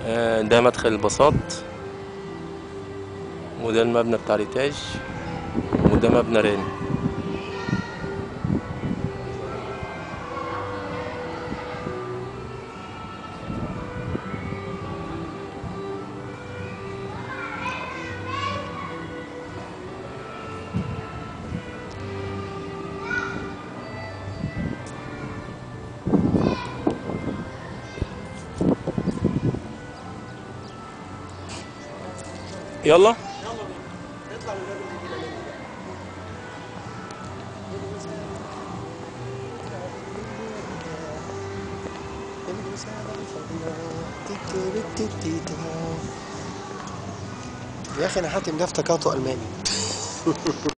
آه، ده مدخل البساط وده المبنى بتاع الإيتاج وده مبنى رامي يلا نطلع من الباب اللي يجينا منه ده. يا اخي انا حاتم ده افتكرته الماني